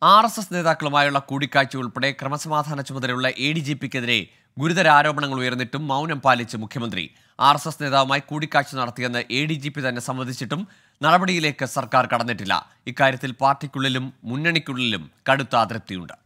R S S നേതാക്കളുമായുള്ള കൂടിക്കാഴ്ച ഉൾപ്പെടെ ക്രമസമാധാന ചുമതലയുള്ള എ ഡി ജി പിക്കെതിരെ ഗുരുതര ആരോപണങ്ങൾ ഉയർന്നിട്ടും മൗനം പാലിച്ച് മുഖ്യമന്ത്രി ആർ എസ് എസ് നേതാവുമായി കൂടിക്കാഴ്ച നടത്തിയെന്ന് എ ഡി ജി പി തന്നെ സമ്മതിച്ചിട്ടും നടപടിയിലേക്ക് സർക്കാർ കടന്നിട്ടില്ല ഇക്കാര്യത്തിൽ പാർട്ടിക്കുള്ളിലും മുന്നണിക്കുള്ളിലും കടുത്ത അതൃപ്തിയുണ്ട്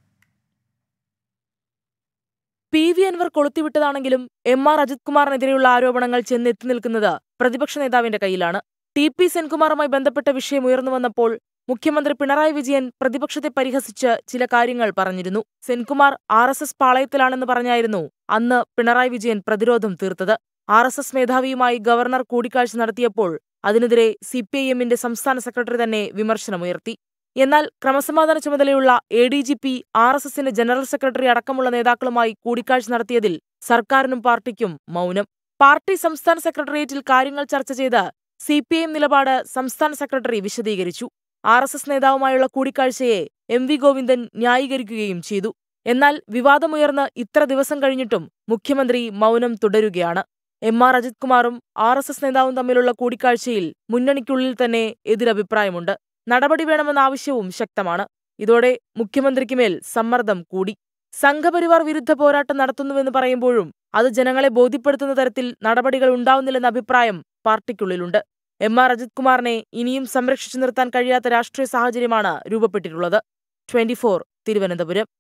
പി വി അൻവർ കൊളുത്തിവിട്ടതാണെങ്കിലും എം ആർ അജിത് കുമാറിനെതിരെയുള്ള ആരോപണങ്ങൾ ചെന്നെത്തി നിൽക്കുന്നത് പ്രതിപക്ഷ നേതാവിന്റെ കയ്യിലാണ് ടി പി സെൻകുമാറുമായി ബന്ധപ്പെട്ട വിഷയം ഉയർന്നു വന്നപ്പോൾ മുഖ്യമന്ത്രി പിണറായി വിജയൻ പ്രതിപക്ഷത്തെ പരിഹസിച്ച് ചില കാര്യങ്ങൾ പറഞ്ഞിരുന്നു സെൻകുമാർ ആർ എസ് എസ് പാളയത്തിലാണെന്ന് പറഞ്ഞായിരുന്നു അന്ന് പിണറായി വിജയൻ പ്രതിരോധം തീർത്തത് ആർ എസ് എസ് മേധാവിയുമായി ഗവർണർ കൂടിക്കാഴ്ച നടത്തിയപ്പോൾ അതിനെതിരെ സി പി ഐ എമ്മിന്റെ സംസ്ഥാന സെക്രട്ടറി തന്നെ വിമർശനമുയർത്തി എന്നാൽ ക്രമസമാധാന ചുമതലയുള്ള A D G P R S എസിന്റെ ജനറൽ സെക്രട്ടറി അടക്കമുള്ള നേതാക്കളുമായി കൂടിക്കാഴ്ച നടത്തിയതിൽ സർക്കാരിനും പാർട്ടിക്കും മൗനം പാർട്ടി സംസ്ഥാന സെക്രട്ടേറിയറ്റിൽ കാര്യങ്ങൾ ചർച്ച ചെയ്ത് സി പി ഐ എം നിലപാട് സംസ്ഥാന സെക്രട്ടറി വിശദീകരിച്ചു ആർ എസ് എസ് നേതാവുമായുള്ള കൂടിക്കാഴ്ചയെ എം വി ഗോവിന്ദൻ ന്യായീകരിക്കുകയും ചെയ്തു എന്നാൽ വിവാദമുയർന്ന് ഇത്ര ദിവസം കഴിഞ്ഞിട്ടും മുഖ്യമന്ത്രി മൗനം തുടരുകയാണ് എം ആർ അജിത് കുമാറും ആർ എസ് എസ് നേതാവും തമ്മിലുള്ള കൂടിക്കാഴ്ചയിൽ മുന്നണിക്കുള്ളിൽ തന്നെ എതിരഭിപ്രായമുണ്ട് നടപടി വേണമെന്ന ആവശ്യവും ശക്തമാണ് ഇതോടെ മുഖ്യമന്ത്രിക്ക് മേൽ സമ്മർദ്ദം കൂടി സംഘപരിവാർ വിരുദ്ധ പോരാട്ടം നടത്തുന്നുവെന്ന് പറയുമ്പോഴും അത് ജനങ്ങളെ ബോധ്യപ്പെടുത്തുന്ന തരത്തിൽ നടപടികൾ ഉണ്ടാവുന്നില്ലെന്ന അഭിപ്രായം പാർട്ടിക്കുള്ളിലുണ്ട് എം ആർ അജിത് കുമാറിനെ ഇനിയും സംരക്ഷിച്ചു നിർത്താൻ കഴിയാത്ത രാഷ്ട്രീയ സാഹചര്യമാണ് രൂപപ്പെട്ടിട്ടുള്ളത് ട്വന്റി തിരുവനന്തപുരം